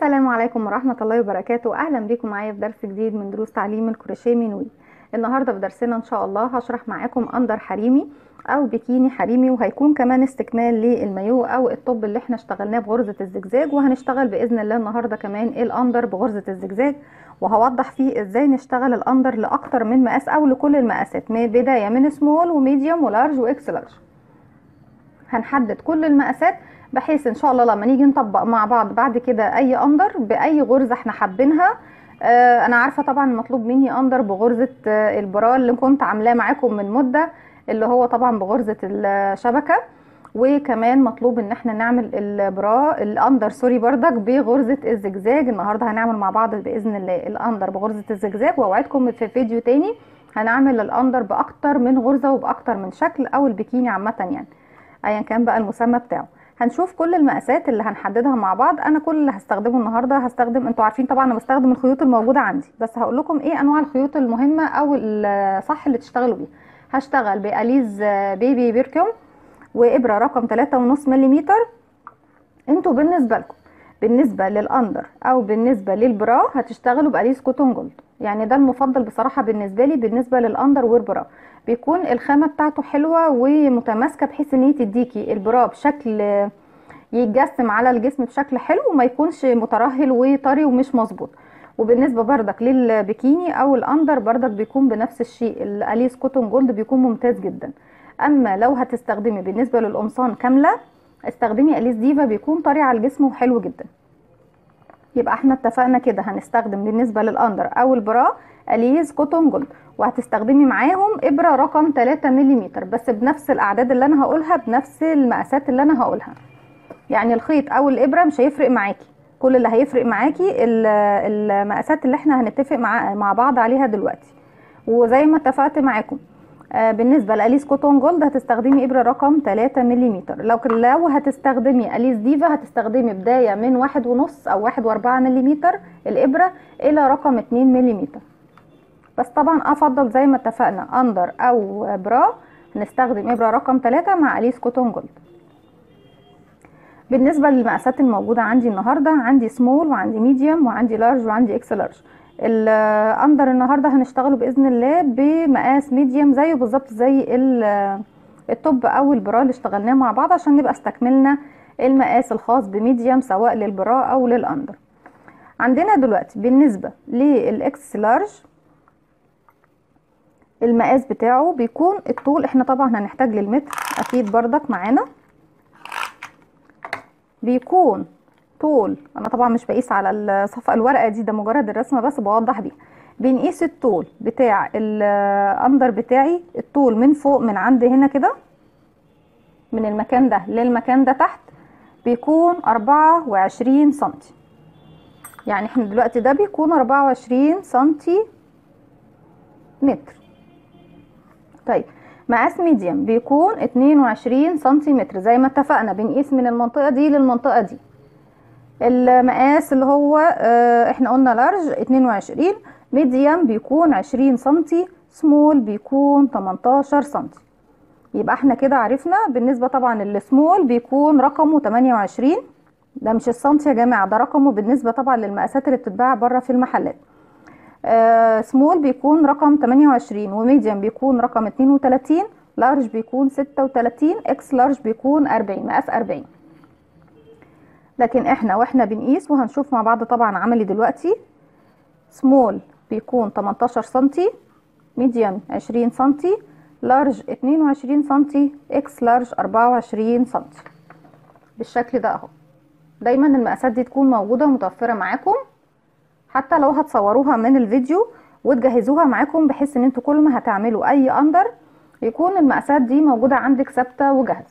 السلام عليكم ورحمة الله وبركاته أهلا بكم معايا في درس جديد من دروس تعليم الكروشيه منوي النهاردة في درسنا إن شاء الله هشرح معاكم أندر حريمي أو بيكيني حريمي وهيكون كمان استكمال للمايو أو الطب اللي احنا اشتغلناه بغرزة الزجزاج وهنشتغل بإذن الله النهاردة كمان الأندر بغرزة الزجزاج وهوضح فيه ازاي نشتغل الأندر لأكتر من مقاس أو لكل المقاسات من بداية من سمول وميديوم ولارج وإكس لارج هنحدد كل المقاسات بحيث ان شاء الله لما نيجي نطبق مع بعض بعد كده اي اندر باي غرزه احنا حابينها آه انا عارفه طبعا مطلوب مني اندر بغرزه آه البرا اللي كنت عاملاه معاكم من مده اللي هو طبعا بغرزه الشبكه وكمان مطلوب ان احنا نعمل البرا الاندر سوري بردك بغرزه الزجزاج النهارده هنعمل مع بعض باذن الله الاندر بغرزه الزجزاج واوعدكم في فيديو تاني هنعمل الاندر باكتر من غرزه وباكتر من شكل او البيكيني عامه يعني ايا كان بقى المسمى بتاعه هنشوف كل المقاسات اللي هنحددها مع بعض انا كل اللي هستخدمه النهارده هستخدم انتوا عارفين طبعا انا بستخدم الخيوط الموجوده عندي بس هقول لكم ايه انواع الخيوط المهمه او الصح اللي تشتغلوا بيه هشتغل باليز بيبي بيركيوم وابره رقم 3.5 ملم انتوا بالنسبه لكم بالنسبه للاندر او بالنسبه للبرا هتشتغلوا باليز كوتون جولد يعني ده المفضل بصراحه بالنسبه لي بالنسبه للاندر والبرا بيكون الخامه بتاعته حلوه ومتماسكه بحيث ان هي تديكي البرا بشكل يتجسم على الجسم بشكل حلو وما يكونش مترهل وطري ومش مظبوط وبالنسبه بردك للبيكيني او الاندر بردك بيكون بنفس الشيء الاليس كوتون جولد بيكون ممتاز جدا اما لو هتستخدمي بالنسبه للقمصان كامله استخدمي اليس ديفا بيكون طري على الجسم وحلو جدا يبقى احنا اتفقنا كده هنستخدم بالنسبه للاندر او البرا اليز كوتون جولد وهتستخدمي معاهم ابره رقم 3 ملم بس بنفس الاعداد اللي انا هقولها بنفس المقاسات اللي انا هقولها يعني الخيط او الابره مش هيفرق معاكي كل اللي هيفرق معاكي المقاسات اللي احنا هنتفق مع مع بعض عليها دلوقتي وزي ما اتفقت معاكم آه بالنسبه لاليس كوتون جولد هتستخدمي ابره رقم 3 ملم لو لو هتستخدمي اليس ديفا هتستخدمي بدايه من واحد ونص او واحد واربعة ملم الابره الى رقم 2 ملم بس طبعا افضل زي ما اتفقنا اندر او برا هنستخدم ابره رقم 3 مع اليس كوتون جولد بالنسبه للمقاسات الموجوده عندي النهارده عندي سمول وعندي ميديوم وعندي لارج وعندي اكس لارج الاندر النهارده هنشتغله باذن الله بمقاس ميديوم زيه بالظبط زي التوب او البرا اللي اشتغلناه مع بعض عشان نبقى استكملنا المقاس الخاص بميديوم سواء للبرا او للاندر عندنا دلوقتي بالنسبه للاكس لارج المقاس بتاعه بيكون الطول احنا طبعا هنحتاج للمتر اكيد بردك معانا بيكون طول انا طبعا مش بقيس على الصفحه الورقه دي ده مجرد الرسمه بس بوضح بيها بنقيس الطول بتاع الاندر بتاعي الطول من فوق من عند هنا كده من المكان ده للمكان ده تحت بيكون أربعة وعشرين سنتي يعني احنا دلوقتي ده بيكون أربعة وعشرين سنتي متر طيب مقاس ميديم بيكون اتنين وعشرين سنتيمتر زي ما اتفقنا بنقيس من المنطقة دي للمنطقة دي المقاس اللي هو اه احنا قلنا لارج اتنين وعشرين ميديم بيكون عشرين سنتي سمول بيكون تمنتاشر سنتي يبقى احنا كده عرفنا بالنسبة طبعا السمول بيكون رقمه تمانية وعشرين ده مش السنتي يا جماعة ده رقمه بالنسبة طبعا للمقاسات اللي بتتباع بره في المحلات آه سمول بيكون رقم 28 وميديوم بيكون رقم 32 لارج بيكون 36 اكس لارج بيكون 40 مقاس 40 لكن احنا واحنا بنقيس وهنشوف مع بعض طبعا عملي دلوقتي سمول بيكون 18 سنتي ميديوم 20 سنتي لارج 22 سنتي اكس لارج 24 سنتي بالشكل ده اهو دايما المقاسات دي تكون موجوده متوفره معاكم حتى لو هتصوروها من الفيديو وتجهزوها معاكم بحيث ان انتوا كل ما هتعملوا اي اندر يكون المقاسات دي موجودة عندك ثابتة وجاهزة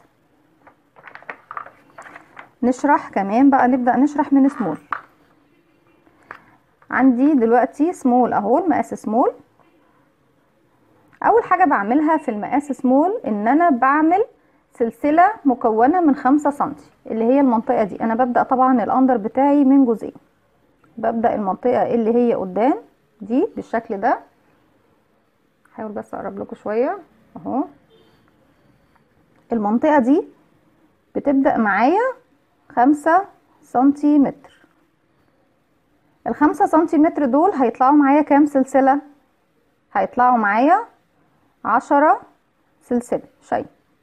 نشرح كمان بقى نبدأ نشرح من سمول عندي دلوقتي سمول اهو المقاس سمول اول حاجة بعملها في المقاس سمول ان انا بعمل سلسلة مكونة من خمسة سنتي اللي هي المنطقة دي انا ببدأ طبعا الاندر بتاعي من جزئين ببدأ المنطقة اللي هي قدام دي بالشكل ده حاول بس اقرب لكم شوية اهو المنطقة دي بتبدأ معايا خمسة سنتيمتر الخمسة سنتيمتر دول هيطلعوا معايا كام سلسلة هيطلعوا معايا عشرة سلسلة شايف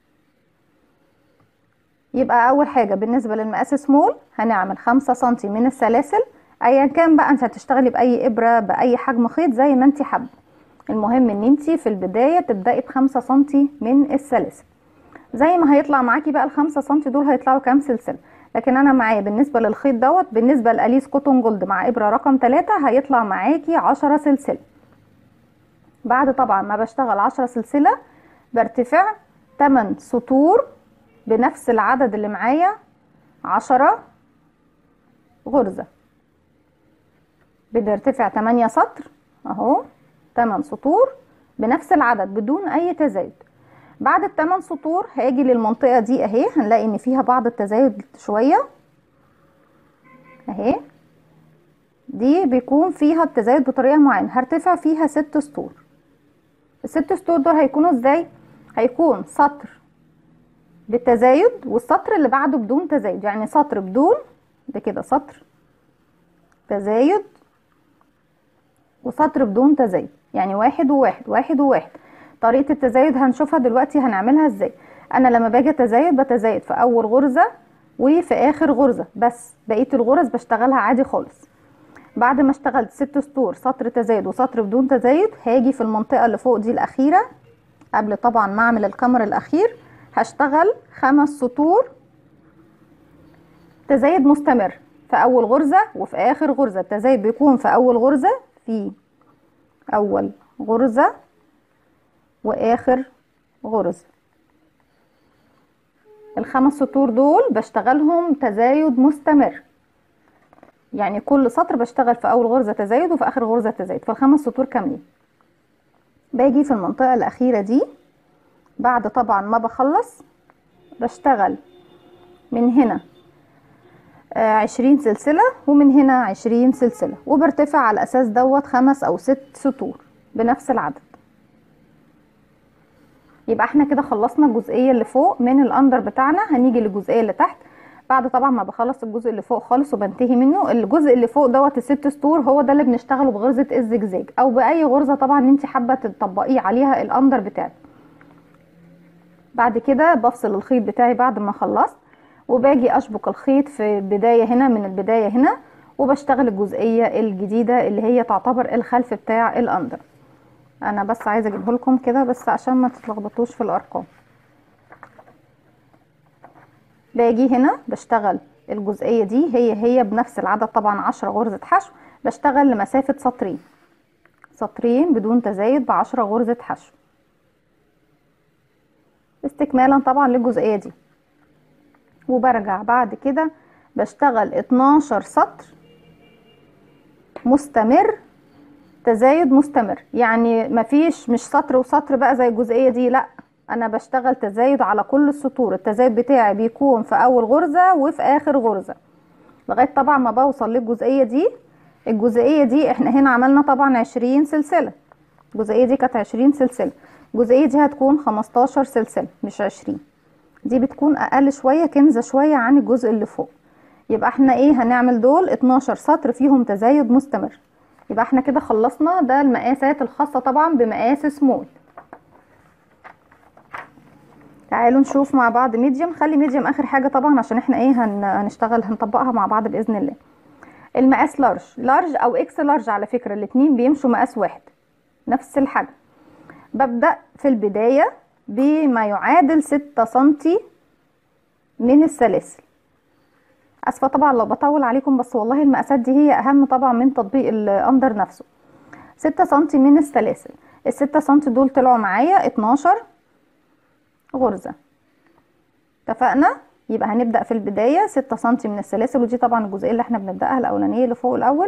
يبقى اول حاجة بالنسبة للمقاس سمول هنعمل خمسة سنتي من السلاسل ايا كان بقى انت هتشتغلي باي ابرة باي حجم خيط زي ما انت حابة المهم ان انت في البداية تبدأي بخمسة سنتي من السلاسل زي ما هيطلع معاكي بقى الخمسة سنتي دول هيطلعوا كام سلسلة لكن انا معايا بالنسبة للخيط دوت بالنسبة لأليس كوتون جولد مع ابرة رقم تلاتة هيطلع معاكي عشرة سلسلة بعد طبعا ما بشتغل عشرة سلسلة برتفع تمن سطور بنفس العدد اللي معايا عشرة غرزة بنرتفع تمانية سطر اهو تمن سطور بنفس العدد بدون اي تزايد بعد التمن سطور هاجي للمنطقة دي اهي هنلاقي ان فيها بعض التزايد شوية اهي دي بيكون فيها التزايد بطريقة معينة هرتفع فيها ست سطور الست سطور دول هيكونوا ازاي هيكون سطر بالتزايد والسطر اللي بعده بدون تزايد يعني سطر بدون ده كده سطر تزايد وسطر بدون تزايد يعني واحد وواحد واحد وواحد طريقة التزايد هنشوفها دلوقتي هنعملها ازاي انا لما باجي اتزايد بتزايد في اول غرزة وفي اخر غرزة بس بقية الغرز بشتغلها عادي خالص بعد ما اشتغلت ست سطور سطر تزايد وسطر بدون تزايد هاجي في المنطقة اللي فوق دي الاخيرة قبل طبعا ما اعمل الكمر الاخير هشتغل خمس سطور تزايد مستمر في اول غرزة وفي اخر غرزة التزايد بيكون في اول غرزة في اول غرزة واخر غرزة الخمس سطور دول بشتغلهم تزايد مستمر يعني كل سطر بشتغل في اول غرزة تزايد وفي اخر غرزة تزايد في الخمس سطور كاملين باجي في المنطقة الاخيرة دي بعد طبعا ما بخلص بشتغل من هنا عشرين سلسلة ومن هنا عشرين سلسلة وبرتفع على الأساس دوت خمس أو ست سطور بنفس العدد يبقى احنا كده خلصنا الجزئية اللي فوق من الأندر بتاعنا هنيجي للجزئية اللي تحت بعد طبعا ما بخلص الجزء اللي فوق خالص وبنتهي منه الجزء اللي فوق دوت الست سطور هو ده اللي بنشتغله بغرزة الزجزاج او بأي غرزة طبعا انت حابة تطبقيه عليها الأندر بتاعك بعد كده بفصل الخيط بتاعي بعد ما خلصت وباجي اشبك الخيط في البداية هنا من البداية هنا وبشتغل الجزئية الجديدة اللي هي تعتبر الخلف بتاع الاندر انا بس عايزة اجيبه لكم كده بس عشان ما تتلخبطوش في الارقام باجي هنا بشتغل الجزئية دي هي هي بنفس العدد طبعا عشرة غرزة حشو بشتغل لمسافة سطرين سطرين بدون تزايد بعشرة غرزة حشو استكمالا طبعا للجزئية دي وبرجع بعد كده بشتغل 12 سطر مستمر تزايد مستمر يعني مفيش مش سطر وسطر بقى زي الجزئية دي لا انا بشتغل تزايد على كل السطور التزايد بتاعي بيكون في اول غرزة وفي اخر غرزة لغاية طبعا ما بوصل للجزئية دي الجزئية دي احنا هنا عملنا طبعا عشرين سلسلة الجزئية دي كانت عشرين سلسلة الجزئية دي هتكون خمستاشر سلسلة مش عشرين دي بتكون اقل شوية كنزة شوية عن الجزء اللي فوق يبقى احنا ايه هنعمل دول اتناشر سطر فيهم تزايد مستمر يبقى احنا كده خلصنا ده المقاسات الخاصة طبعا بمقاس سمول تعالوا نشوف مع بعض ميديوم خلي ميديوم اخر حاجة طبعا عشان احنا ايه هن... هنشتغل هنطبقها مع بعض باذن الله المقاس لارج لارج او اكس لارج على فكرة الاتنين بيمشوا مقاس واحد نفس الحجم ببدأ في البداية بما يعادل ستة سنتي من السلاسل اسفة طبعا لو بطول عليكم بس والله المقاسات دي هي اهم طبعا من تطبيق الاندر نفسه ستة سنتي من السلاسل الستة سنتي دول طلعوا معايا اتناشر غرزة اتفقنا يبقى هنبدأ في البداية ستة سنتي من السلاسل ودي طبعا الجزئية اللي احنا بنبدأها الاولانية اللي فوق الاول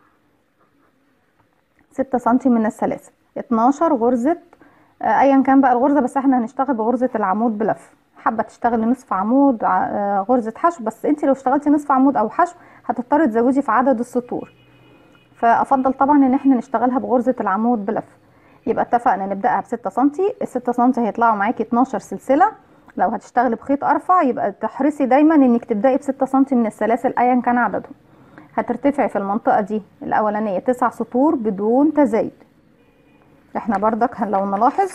ستة سنتي من السلاسل اتناشر غرزة آه ايا كان بقى الغرزة بس احنا هنشتغل بغرزة العمود بلف حابة تشتغلي نصف عمود آه غرزة حشو بس انت لو اشتغلتي نصف عمود او حشو هتضطري تزودي في عدد السطور فافضل طبعا ان احنا نشتغلها بغرزة العمود بلف يبقى اتفقنا نبدأها بستة سنتي الستة سنتي هيطلعوا معاكي اتناشر سلسلة لو هتشتغلي بخيط ارفع يبقى تحرصي دايما انك تبدأي بستة سنتي من السلاسل ايا كان عددهم هترتفع في المنطقة دي الأولانية تسع سطور بدون تزايد احنا بردك لو نلاحظ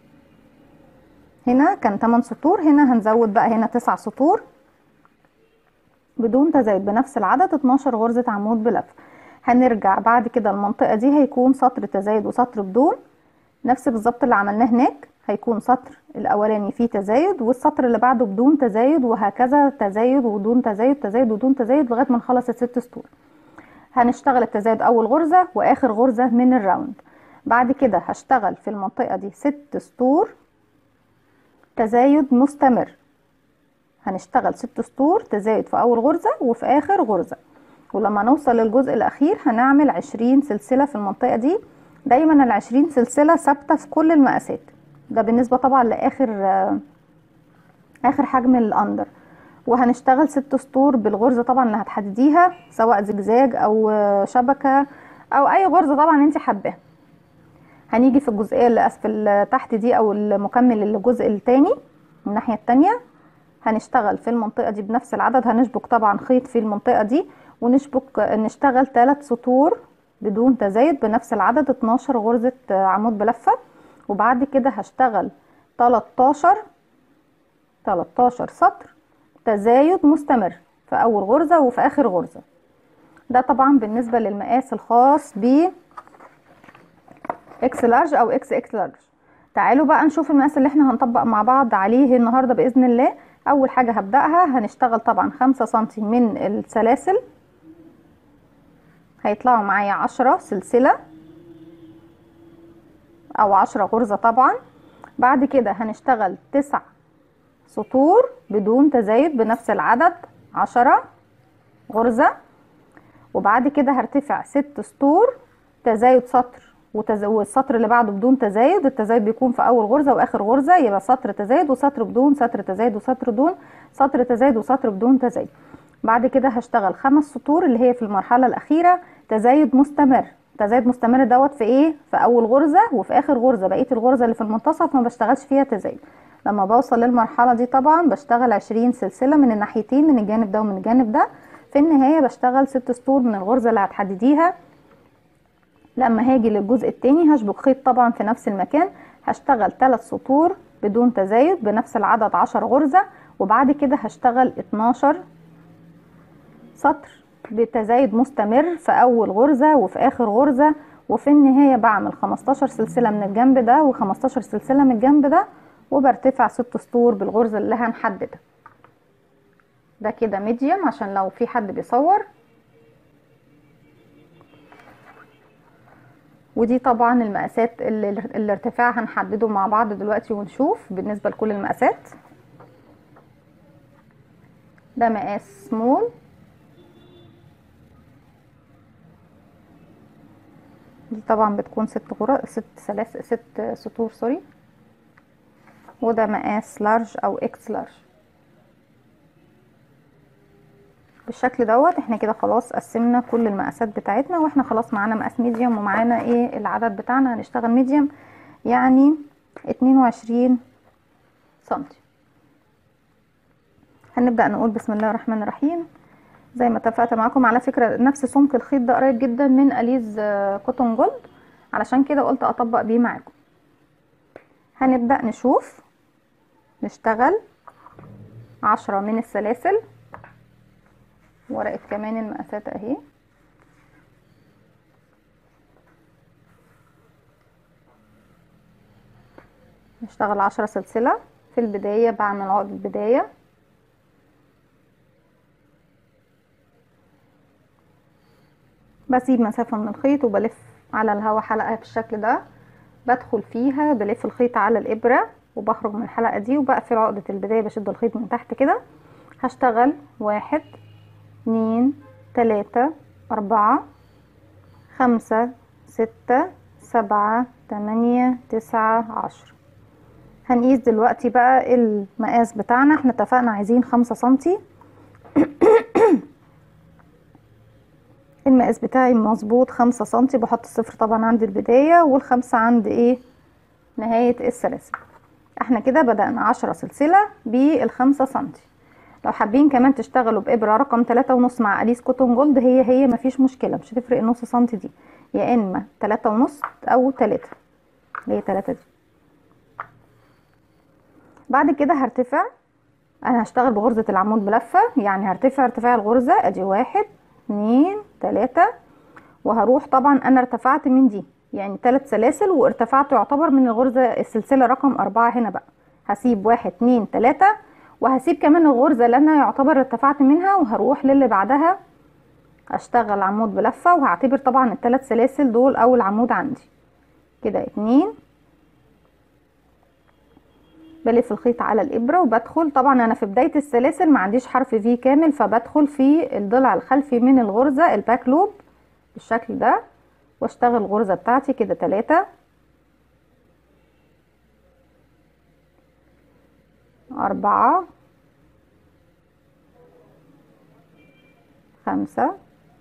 هنا كان 8 سطور هنا هنزود بقى هنا 9 سطور بدون تزايد بنفس العدد 12 غرزة عمود بلف هنرجع بعد كده المنطقة دي هيكون سطر تزايد وسطر بدون نفس بالظبط اللي عملناه هناك هيكون سطر الاولاني فيه تزايد والسطر اللي بعده بدون تزايد وهكذا تزايد ودون تزايد تزايد ودون تزايد لغايه ما نخلص الست سطور هنشتغل التزايد اول غرزه واخر غرزه من الراوند بعد كده هشتغل في المنطقه دي ست سطور تزايد مستمر هنشتغل ست سطور تزايد في اول غرزه وفي اخر غرزه ولما نوصل للجزء الاخير هنعمل عشرين سلسله في المنطقه دي دايما العشرين سلسله ثابته في كل المقاسات ده بالنسبه طبعا لاخر اخر حجم الاندر وهنشتغل ست سطور بالغرزه طبعا اللي هتحدديها سواء زجزاج او شبكه او اي غرزه طبعا انت حباها هنيجي في الجزئيه اللي اسفل تحت دي او المكمل للجزء التاني من الناحيه التانية هنشتغل في المنطقه دي بنفس العدد هنشبك طبعا خيط في المنطقه دي ونشبك نشتغل ثلاث سطور بدون تزايد بنفس العدد 12 غرزه عمود بلفه وبعد كده هشتغل 13 13 سطر تزايد مستمر في اول غرزة وفي اخر غرزة ده طبعا بالنسبة للمقاس الخاص ب اكس لارج او اكس اكس لارج تعالوا بقى نشوف المقاس اللي احنا هنطبق مع بعض عليه النهاردة باذن الله اول حاجة هبدأها هنشتغل طبعا خمسة سنتي من السلاسل هيطلعوا معايا عشرة سلسلة او عشرة غرزة طبعا بعد كده هنشتغل تسع سطور بدون تزايد بنفس العدد عشرة غرزة وبعد كده هرتفع ست سطور تزايد سطر وتز... والسطر اللي بعده بدون تزايد التزايد بيكون في اول غرزة واخر غرزة يبقى سطر تزايد وسطر بدون سطر تزايد وسطر بدون سطر تزايد وسطر بدون تزايد بعد كده هشتغل خمس سطور اللي هي في المرحلة الاخيرة تزايد مستمر تزايد مستمر دوت في ايه في اول غرزه وفي اخر غرزه بقيه الغرزه اللي في المنتصف ما بشتغلش فيها تزايد لما بوصل للمرحله دي طبعا بشتغل 20 سلسله من الناحيتين من الجانب ده ومن الجانب ده في النهايه بشتغل ست سطور من الغرزه اللي هتحدديها لما هاجي للجزء التاني هشبك خيط طبعا في نفس المكان هشتغل 3 سطور بدون تزايد بنفس العدد 10 غرزه وبعد كده هشتغل 12 سطر بتزايد مستمر في اول غرزة وفي اخر غرزة وفي النهاية بعمل 15 سلسلة من الجنب ده و15 سلسلة من الجنب ده وبرتفع ست سطور بالغرزة اللي هنحددها ده كده ميديوم عشان لو في حد بيصور ودي طبعا المقاسات اللي الارتفاع هنحدده مع بعض دلوقتي ونشوف بالنسبة لكل المقاسات ده مقاس سمول دي طبعا بتكون ست غرز ست سلاس ست سطور سوري وده مقاس لارج او اكس لارج بالشكل دوت احنا كده خلاص قسمنا كل المقاسات بتاعتنا واحنا خلاص معانا مقاس ميديوم ومعانا ايه العدد بتاعنا هنشتغل ميديوم يعني اتنين وعشرين سنتي هنبدأ نقول بسم الله الرحمن الرحيم زي ما اتفقت معاكم على فكرة نفس سمك الخيط ده قريب جدا من اليز كوتون جولد علشان كده قلت اطبق بيه معاكم هنبدأ نشوف نشتغل عشرة من السلاسل ورقة كمان المقاسات اهي نشتغل عشرة سلسلة في البداية بعمل عقد البداية بسيب مسافة من الخيط وبلف على الهوا حلقة بالشكل ده بدخل فيها بلف الخيط على الإبرة وبخرج من الحلقة دي وبقفل عقدة البداية بشد الخيط من تحت كده هشتغل واحد اتنين تلاتة أربعة خمسة ستة سبعة تمانية تسعة عشر هنقيس دلوقتي بقى المقاس بتاعنا احنا اتفقنا عايزين خمسة سنتي المقاس بتاعي مظبوط خمسة سنتي بحط الصفر طبعا عند البداية والخمسة عند ايه نهاية السلاسل احنا كده بدأنا عشرة سلسلة بالخمسة سنتي لو حابين كمان تشتغلوا بإبرة رقم تلاتة ونص مع أليس كوتون جولد هي هي مفيش مشكلة مش هتفرق النص سنتي دي يا إما تلاتة ونص أو تلاتة اللي هي تلاتة دي بعد كده هرتفع انا هشتغل بغرزة العمود بلفة يعني هرتفع ارتفاع الغرزة ادي واحد اتنين تلاتة وهروح طبعا انا ارتفعت من دي يعني تلات سلاسل وارتفعت يعتبر من الغرزة السلسلة رقم اربعة هنا بقى هسيب واحد اتنين تلاتة وهسيب كمان الغرزة اللي انا يعتبر ارتفعت منها وهروح للي بعدها اشتغل عمود بلفة وهعتبر طبعا التلات سلاسل دول اول عمود عندي كده اتنين بلف الخيط على الابره وبدخل طبعا انا في بدايه السلاسل ما عنديش حرف في كامل فبدخل في الضلع الخلفي من الغرزه الباك لوب بالشكل ده واشتغل الغرزه بتاعتي كده تلاتة أربعة خمسة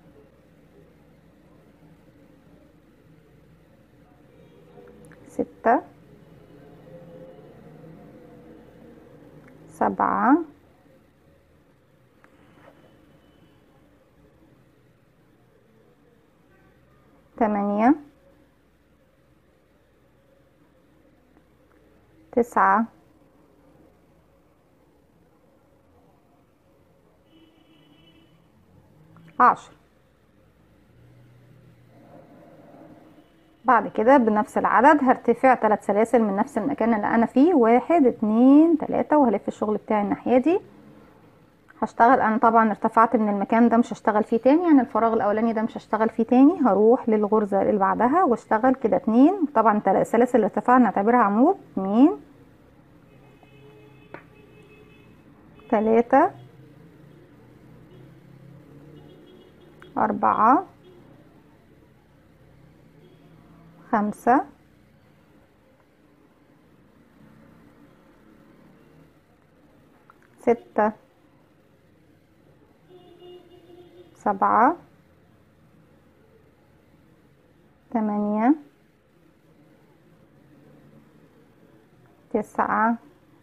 ستة سبعة تمانية تسعة عشر بعد كده بنفس العدد هرتفع ثلاث سلاسل من نفس المكان اللي انا فيه واحد اتنين تلاتة وهلف الشغل بتاعي الناحية دي هشتغل انا طبعا ارتفعت من المكان ده مش هشتغل فيه تاني يعني الفراغ الاولاني ده مش هشتغل فيه تاني هروح للغرزة اللي بعدها واشتغل كده اتنين طبعا السلاسل اللي ارتفعنا نعتبرها عمود اتنين تلاتة أربعة خمسة ستة سبعة تمانية تسعة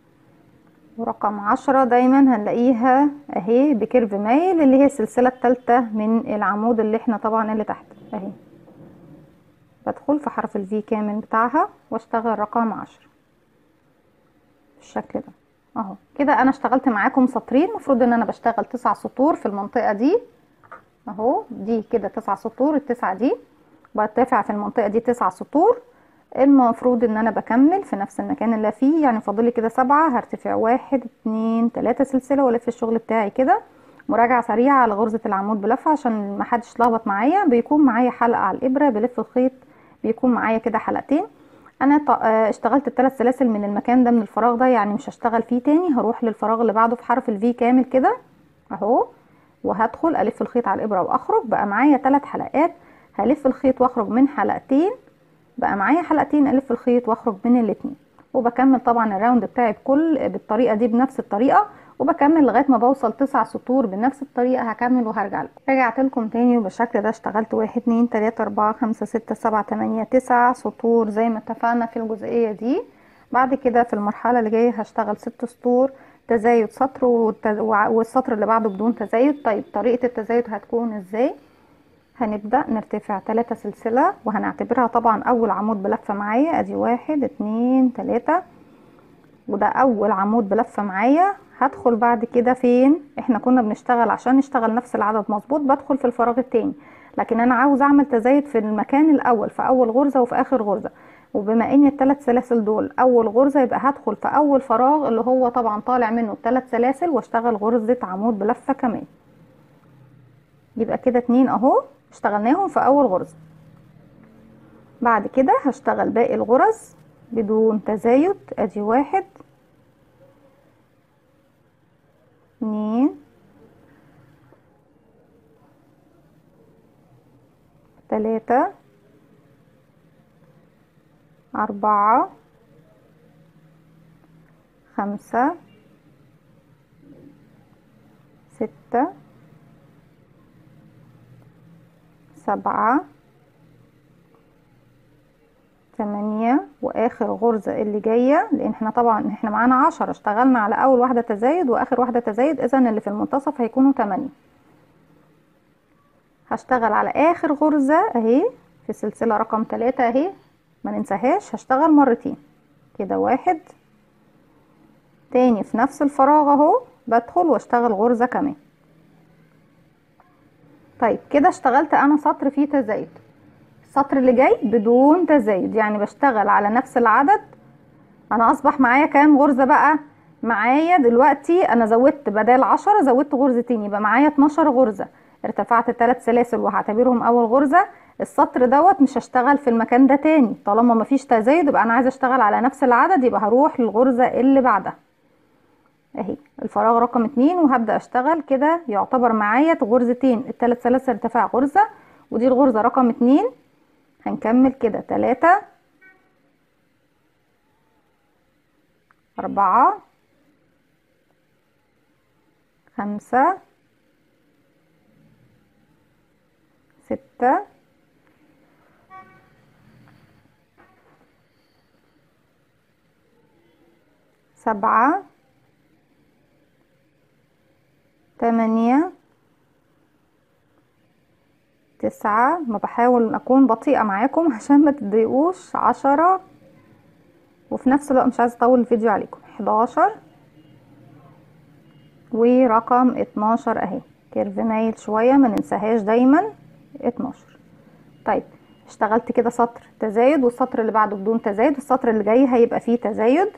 ورقم عشرة دايما هنلاقيها اهي بكيرف مايل اللي هي السلسلة التالتة من العمود اللي احنا طبعا اللي تحت اهي بدخل في حرف الفي كامل بتاعها واشتغل رقم عشرة بالشكل ده اهو كده انا اشتغلت معاكم سطرين المفروض ان انا بشتغل تسع سطور في المنطقة دي اهو دي كده تسع سطور التسعة دي برتفع في المنطقة دي تسع سطور المفروض ان انا بكمل في نفس المكان اللي فيه يعني فاضلي كده سبعة هرتفع واحد اتنين تلاتة سلسلة والف الشغل بتاعي كده مراجعة سريعة على غرزة العمود بلفة عشان محدش يتلخبط معايا بيكون معايا حلقة على الابرة بلف الخيط بيكون معايا كده حلقتين انا اشتغلت الثلاث سلاسل من المكان ده من الفراغ ده يعني مش هشتغل فيه تاني هروح للفراغ اللي بعده في حرف الفي كامل كده اهو وهدخل الف الخيط على الابره واخرج بقى معايا ثلاث حلقات هلف الخيط واخرج من حلقتين بقى معايا حلقتين الف الخيط واخرج من الاتنين وبكمل طبعا الراوند بتاعي بكل بالطريقه دي بنفس الطريقه وبكمل لغايه ما بوصل تسع سطور بنفس الطريقه هكمل وهرجع لكم رجعت لكم تاني وبالشكل ده اشتغلت واحد اتنين تلاته اربعه خمسه سته سبعه تمانيه تسع سطور زي ما اتفقنا في الجزئيه دي بعد كده في المرحله اللي جايه هشتغل ست سطور تزايد سطر والسطر اللي بعده بدون تزايد طيب طريقه التزايد هتكون ازاي هنبدأ نرتفع تلاتة سلسلة وهنعتبرها طبعا اول عمود بلفة معايا ادي واحد اتنين تلاتة وده اول عمود بلفة معايا هدخل بعد كده فين احنا كنا بنشتغل عشان نشتغل نفس العدد مظبوط بدخل في الفراغ التاني لكن انا عاوز اعمل تزايد في المكان الاول في اول غرزة وفي اخر غرزة وبما ان الثلاث سلاسل دول اول غرزة يبقى هدخل في اول فراغ اللي هو طبعا طالع منه الثلاث سلاسل واشتغل غرزة عمود بلفة كمان يبقى كده اتنين اهو اشتغلناهم في اول غرزة بعد كده هشتغل باقي الغرز بدون تزايد ادي واحد اتنين تلاتة أربعة خمسة ستة سبعة تمانية واخر غرزة اللي جاية لان احنا طبعا احنا معانا عشرة اشتغلنا على اول واحدة تزايد واخر واحدة تزايد اذا اللي في المنتصف هيكونوا تمانية هشتغل على اخر غرزة اهي في السلسلة رقم تلاتة اهي ما ننساهاش هشتغل مرتين كده واحد تاني في نفس الفراغ اهو بدخل واشتغل غرزة كمان طيب كده اشتغلت انا سطر فيه تزايد السطر اللي جاي بدون تزايد يعني بشتغل على نفس العدد انا اصبح معايا كام غرزة بقى معايا دلوقتي انا زودت بدل عشرة زودت غرزتين يبقى معايا اتناشر غرزة ارتفعت ثلاث سلاسل وهعتبرهم اول غرزة السطر دوت مش هشتغل في المكان ده تاني طالما مفيش تزايد يبقى انا عايزه اشتغل على نفس العدد يبقى هروح للغرزة اللي بعدها اهي الفراغ رقم اتنين وهبدأ اشتغل كده يعتبر معايا غرزتين الثلاث سلاسل ارتفاع غرزة ودي الغرزة رقم اتنين هنكمل كده تلاتة أربعة خمسة ستة سبعة تمانية تسعة ما بحاول اكون بطيئة معاكم عشان ما تضايقوش عشرة وفي نفس الوقت مش عايزة اطول الفيديو عليكم حداشر ورقم اتناشر اهي كيرف مايل شوية ما ننساهاش دايما اتناشر طيب اشتغلت كده سطر تزايد والسطر اللي بعده بدون تزايد السطر اللي جاي هيبقى فيه تزايد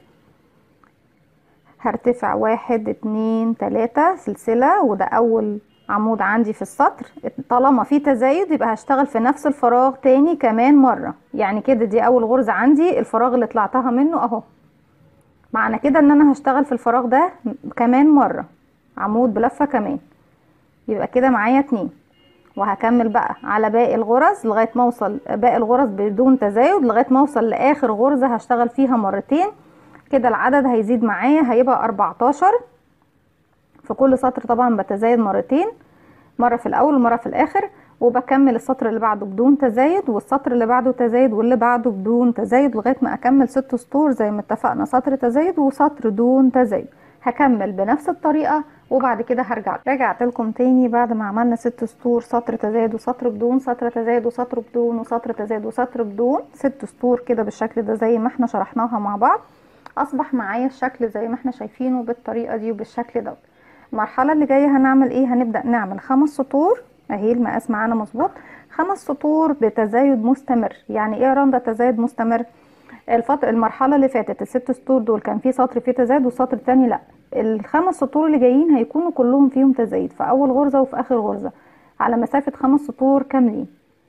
هرتفع واحد اتنين تلاتة سلسلة وده اول عمود عندي في السطر طالما في تزايد يبقى هشتغل في نفس الفراغ تاني كمان مرة يعني كده دي اول غرزة عندي الفراغ اللي طلعتها منه اهو معنى كده ان انا هشتغل في الفراغ ده كمان مرة عمود بلفة كمان يبقى كده معايا اتنين وهكمل بقى على باقي الغرز لغاية ما اوصل باقي الغرز بدون تزايد لغاية ما اوصل لاخر غرزة هشتغل فيها مرتين كده العدد هيزيد معايا هيبقى 14 في كل سطر طبعا بتزايد مرتين مرة في الاول ومرة في الاخر وبكمل السطر اللي بعده بدون تزايد والسطر اللي بعده تزايد واللي بعده بدون تزايد لغاية ما اكمل ست سطور زي ما اتفقنا سطر تزايد وسطر دون تزايد هكمل بنفس الطريقة وبعد كده هرجع رجعت لكم تاني بعد ما عملنا ست سطور سطر تزايد وسطر بدون سطر تزايد وسطر بدون وسطر تزايد وسطر بدون ست سطور كده بالشكل ده زي ما احنا شرحناها مع بعض اصبح معايا الشكل زي ما احنا شايفينه بالطريقه دي وبالشكل ده المرحله اللي جايه هنعمل ايه هنبدا نعمل خمس سطور اهي المقاس معانا مظبوط خمس سطور بتزايد مستمر يعني ايه يا رندا تزايد مستمر الفترة المرحله اللي فاتت الست سطور دول كان في سطر فيه تزايد والسطر التاني لا الخمس سطور اللي جايين هيكونوا كلهم فيهم تزايد في اول غرزه وفي اخر غرزه على مسافه خمس سطور كاملين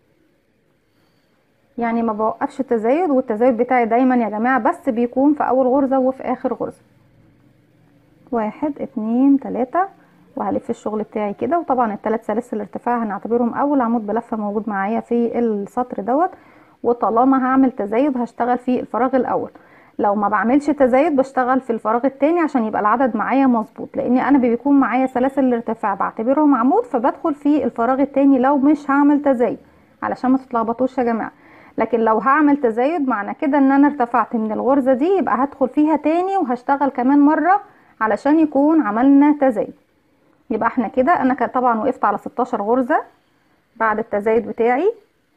يعني ما بوقفش التزايد والتزايد بتاعي دايما يا جماعة بس بيكون في اول غرزة وفي اخر غرزة واحد اتنين تلاتة وهلف الشغل بتاعي كده وطبعا التلات سلاسل ارتفاع هنعتبرهم اول عمود بلفة موجود معايا في السطر دوت وطالما هعمل تزايد هشتغل في الفراغ الاول لو ما بعملش تزايد بشتغل في الفراغ التاني عشان يبقى العدد معايا مظبوط لان انا بيكون معايا سلاسل الارتفاع بعتبرهم عمود فبدخل في الفراغ التاني لو مش هعمل تزايد علشان ما تتلخبطوش يا جماعه لكن لو هعمل تزايد معنى كده ان انا ارتفعت من الغرزة دي يبقى هدخل فيها تاني وهشتغل كمان مرة علشان يكون عملنا تزايد يبقى احنا كده انا طبعا وقفت على 16 غرزة بعد التزايد بتاعي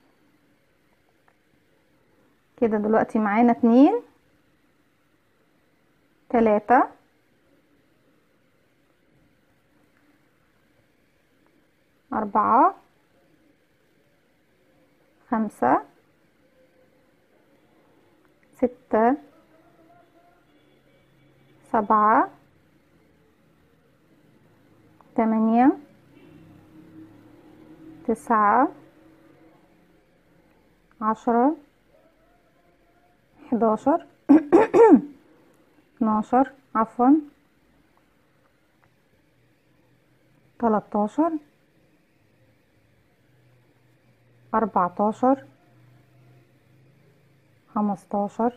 كده دلوقتي معانا اتنين تلاتة أربعة خمسة ستة سبعة تمانية تسعة عشرة حداشر اتناشر عفوا تلاتاشر اربعتاشر خمستاشر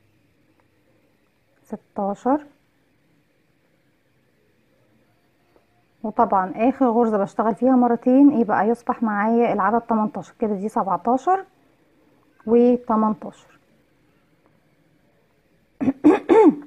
ستاشر وطبعا اخر غرزة بشتغل فيها مرتين يبقى يصبح معايا العدد 18 كده دي 17 و 18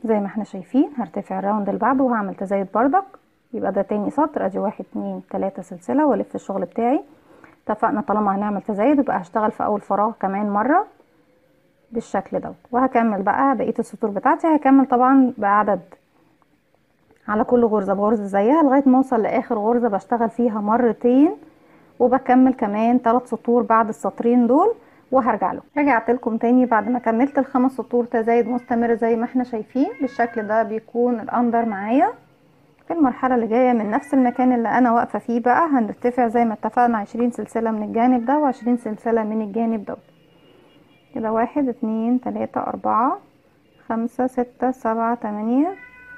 زي ما احنا شايفين هرتفع الراوند اللي بعده وهعمل تزايد بردك يبقى ده تاني سطر ادي واحد اتنين تلاتة سلسلة والف الشغل بتاعي اتفقنا طالما هنعمل تزايد يبقى هشتغل في اول فراغ كمان مرة بالشكل دوت وهكمل بقى بقية السطور بتاعتي هكمل طبعا بعدد على كل غرزة بغرزة زيها لغاية ما اوصل لاخر غرزة بشتغل فيها مرتين وبكمل كمان ثلاث سطور بعد السطرين دول وهرجع له رجعت لكم تاني بعد ما كملت الخمس سطور تزايد مستمر زي ما احنا شايفين بالشكل ده بيكون الاندر معايا في المرحلة اللي جاية من نفس المكان اللي انا واقفة فيه بقى هنرتفع زي ما اتفقنا عشرين سلسلة من الجانب ده وعشرين سلسلة من الجانب ده كده واحد اتنين تلاتة اربعة خمسة ستة سبعة تمانية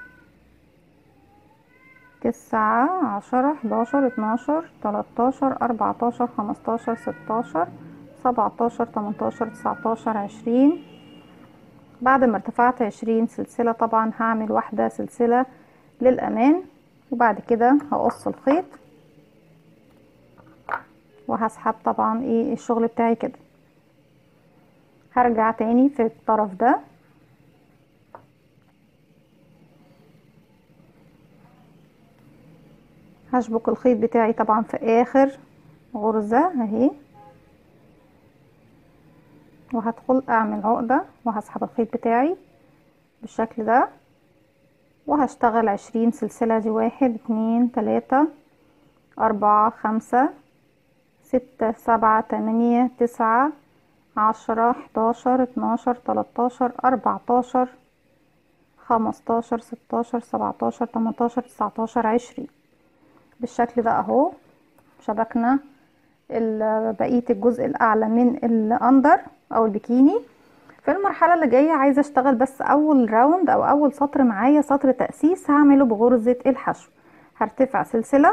تسعة عشرة حداشر اتناشر تلاتاشر اربعتاشر خمستاشر ستاشر سبعتاشر تمنتاشر تسعتاشر عشرين بعد ما ارتفعت عشرين سلسلة طبعا هعمل واحدة سلسلة للأمان وبعد كده هقص الخيط وهسحب طبعا ايه الشغل بتاعي كده هرجع تاني في الطرف ده هشبك الخيط بتاعي طبعا في اخر غرزة اهي وهدخل اعمل عقدة وهسحب الخيط بتاعي بالشكل ده وهشتغل عشرين سلسلة دي واحد اتنين تلاتة اربعة خمسة ستة سبعة تمانية تسعة عشرة حداشر اتناشر تلاتاشر اربعتاشر خمستاشر ستاشر سبعتاشر تمنتاشر تسعتاشر عشرين بالشكل ده اهو شبكنا بقية الجزء الاعلى من الاندر او البكيني في المرحلة اللي جاية عايزة اشتغل بس اول راوند او اول سطر معايا سطر تأسيس هعمله بغرزة الحشو هرتفع سلسلة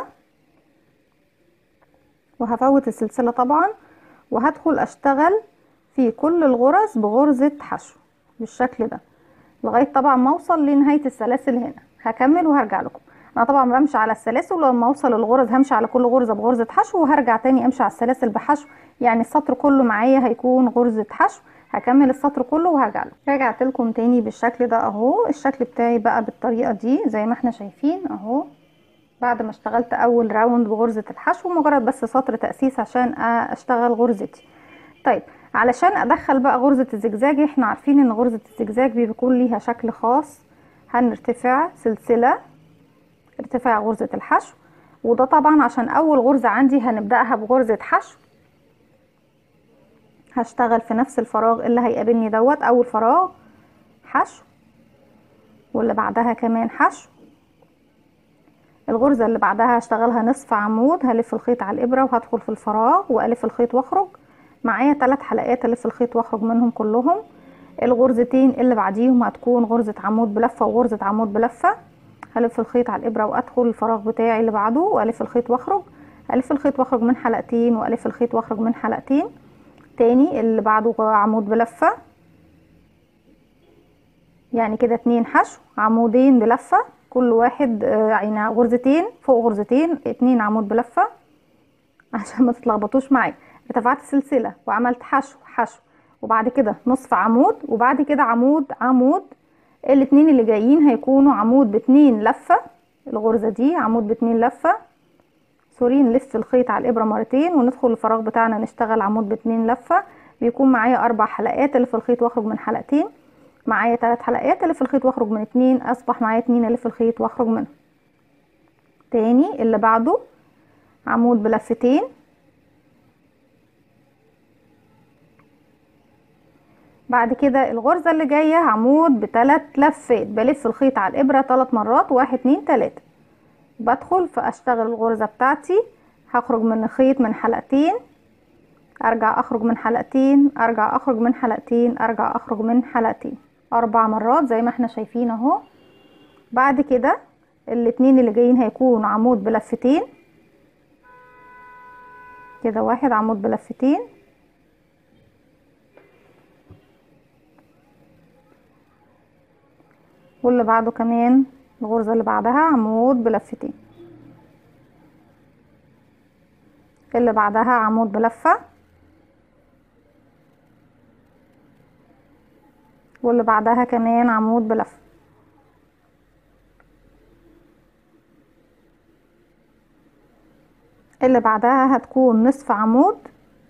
وهفوت السلسلة طبعا وهدخل اشتغل في كل الغرز بغرزة حشو بالشكل ده لغاية طبعا ما اوصل لنهاية السلاسل هنا هكمل وهرجع لكم انا طبعا بمشي على السلاسل ولما اوصل الغرز همشي على كل غرزة بغرزة حشو وهرجع تاني امشي على السلاسل بحشو يعني السطر كله معايا هيكون غرزة حشو هكمل السطر كله وهرجع له رجعت لكم تاني بالشكل ده اهو الشكل بتاعي بقى بالطريقة دي زي ما احنا شايفين اهو بعد ما اشتغلت اول راوند بغرزة الحشو مجرد بس سطر تأسيس عشان اشتغل غرزتي طيب علشان ادخل بقى غرزة الزجزاج احنا عارفين ان غرزة الزجزاج بيكون ليها شكل خاص هنرتفع سلسلة ارتفاع غرزة الحشو وده طبعا عشان اول غرزة عندي هنبدأها بغرزة حشو هشتغل في نفس الفراغ اللي هيقابلني دوت اول فراغ حشو واللي بعدها كمان حشو الغرزة اللي بعدها هشتغلها نصف عمود هلف الخيط على الابرة وهدخل في الفراغ والف الخيط واخرج معايا ثلاث حلقات الف الخيط واخرج منهم كلهم الغرزتين اللي بعديهم هتكون غرزة عمود بلفة وغرزة عمود بلفة هلف الخيط على الابرة وادخل الفراغ بتاعي اللي بعده والف الخيط واخرج الف الخيط واخرج من حلقتين والف الخيط واخرج من حلقتين تاني اللي بعده عمود بلفة يعني كده اتنين حشو عمودين بلفة كل واحد يعني غرزتين فوق غرزتين اتنين عمود بلفة عشان ما تتلخبطوش معايا ارتفعت سلسلة وعملت حشو حشو وبعد كده نصف عمود وبعد كده عمود عمود الاتنين اللي جايين هيكونوا عمود باتنين لفة الغرزة دي عمود باتنين لفة سوري نلف الخيط على الابرة مرتين وندخل الفراغ بتاعنا نشتغل عمود باتنين لفة بيكون معايا اربع حلقات الف الخيط واخرج من حلقتين معايا ثلاث حلقات الف الخيط واخرج من اتنين اصبح معايا اتنين الف الخيط واخرج منهم تاني اللي بعده عمود بلفتين بعد كده الغرزة اللي جاية عمود بثلاث لفات بلف الخيط على الابرة ثلاث مرات واحد اتنين تلاتة بدخل فاشتغل الغرزة بتاعتي هخرج من الخيط من حلقتين ارجع اخرج من حلقتين ارجع اخرج من حلقتين ارجع اخرج من حلقتين اربع مرات زي ما احنا شايفين اهو بعد كده الاتنين اللي جايين هيكون عمود بلفتين كده واحد عمود بلفتين واللي بعده كمان الغرزة اللي بعدها عمود بلفتين اللي بعدها عمود بلفة واللي بعدها كمان عمود بلفة اللي بعدها هتكون نصف عمود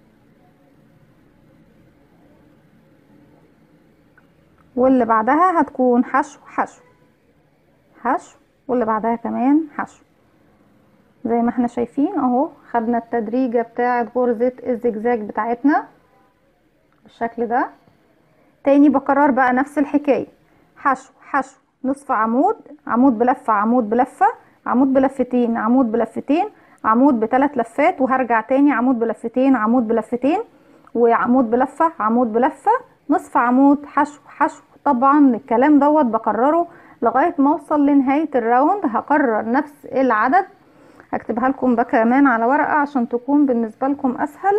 واللي بعدها هتكون حشو حشو حشو واللي بعدها كمان حشو زي ما احنا شايفين اهو خدنا التدريجة بتاعة غرزة الزجزاج بتاعتنا بالشكل ده تاني بكرر بقى نفس الحكاية حشو حشو نصف عمود عمود بلفة عمود بلفة عمود بلفتين عمود بلفتين عمود بثلاث لفات وهرجع تاني عمود بلفتين عمود بلفتين وعمود بلفة عمود بلفة نصف عمود حشو حشو طبعا الكلام دوت بكرره لغاية ما اوصل لنهاية الراوند هكرر نفس العدد هكتبها لكم بقى كمان على ورقة عشان تكون بالنسبة لكم اسهل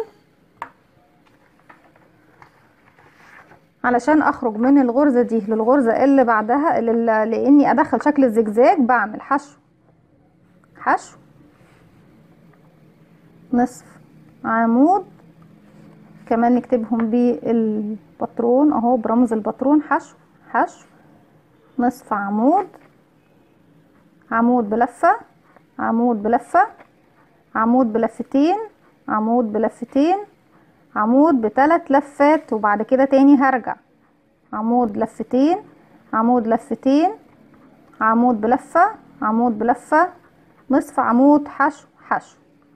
علشان اخرج من الغرزة دي للغرزة اللي بعدها لاني ادخل شكل الزجزاج بعمل حشو حشو نصف عمود كمان نكتبهم بالبطرون اهو برمز البطرون حشو حشو نصف عمود عمود بلفة عمود بلفة عمود بلفتين عمود بلفتين عمود بثلاث لفات وبعد كده تاني هرجع عمود لفتين عمود لفتين عمود بلفة عمود بلفة نصف عمود حشو حشو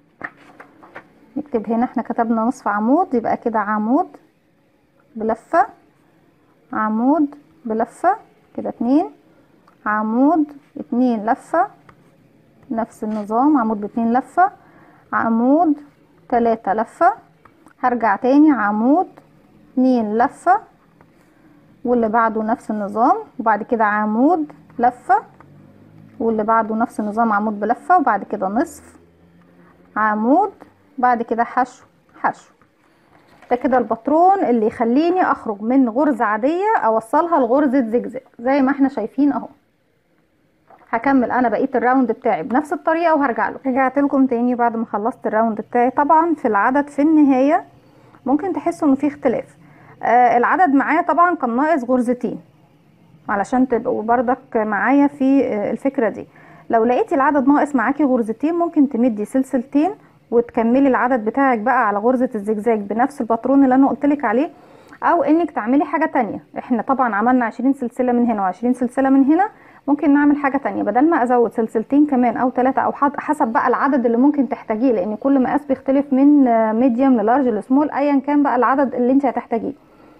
نكتب هنا احنا كتبنا نصف عمود يبقى كده عمود بلفة عمود بلفة كده اتنين عمود اتنين لفة نفس النظام عمود باتنين لفة عمود تلاتة لفة هرجع تاني عمود اتنين لفة واللي بعده نفس النظام وبعد كده عمود لفة واللي بعده نفس النظام عمود بلفة وبعد كده نصف عمود بعد كده حشو حشو ده كده الباترون اللي يخليني اخرج من غرزة عادية اوصلها لغرزة زجزاج زي ما احنا شايفين اهو هكمل انا بقيه الراوند بتاعي بنفس الطريقه وهرجع له رجعت لكم تاني بعد ما خلصت الراوند بتاعي طبعا في العدد في النهايه ممكن تحسوا انه في اختلاف آه العدد معايا طبعا كان ناقص غرزتين علشان تبقوا بردك معايا في آه الفكره دي لو لقيتي العدد ناقص معاكي غرزتين ممكن تمدي سلسلتين وتكملي العدد بتاعك بقى على غرزه الزجزاج بنفس الباترون اللي انا قلتلك عليه او انك تعملي حاجه تانية احنا طبعا عملنا 20 سلسله من هنا و20 سلسله من هنا ممكن نعمل حاجه تانية بدل ما ازود سلسلتين كمان او ثلاثه او حسب بقى العدد اللي ممكن تحتاجيه لان كل مقاس بيختلف من ميديوم للارج لسمول ايا كان بقى العدد اللي انت هتحتاجيه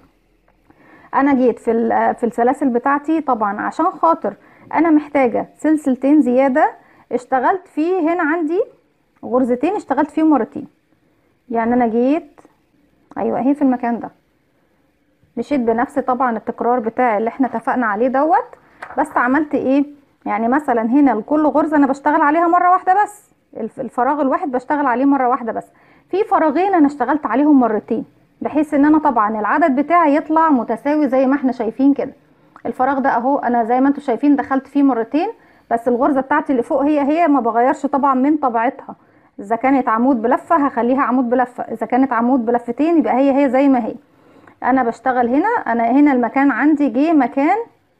انا جيت في في السلاسل بتاعتي طبعا عشان خاطر انا محتاجه سلسلتين زياده اشتغلت فيه هنا عندي غرزتين اشتغلت فيهم مرتين يعني انا جيت ايوه اهي في المكان ده مشيت بنفس طبعا التكرار بتاعي اللي احنا اتفقنا عليه دوت بس عملت ايه يعني مثلا هنا لكل غرزه انا بشتغل عليها مره واحده بس الفراغ الواحد بشتغل عليه مره واحده بس في فراغين انا اشتغلت عليهم مرتين بحيث ان انا طبعا العدد بتاعي يطلع متساوي زي ما احنا شايفين كده الفراغ ده اهو انا زي ما انتم شايفين دخلت فيه مرتين بس الغرزه بتاعتي اللي فوق هي هي ما بغيرش طبعا من طبيعتها اذا كانت عمود بلفه هخليها عمود بلفه اذا كانت عمود بلفتين يبقى هي هي زي ما هي انا بشتغل هنا انا هنا المكان عندي جه مكان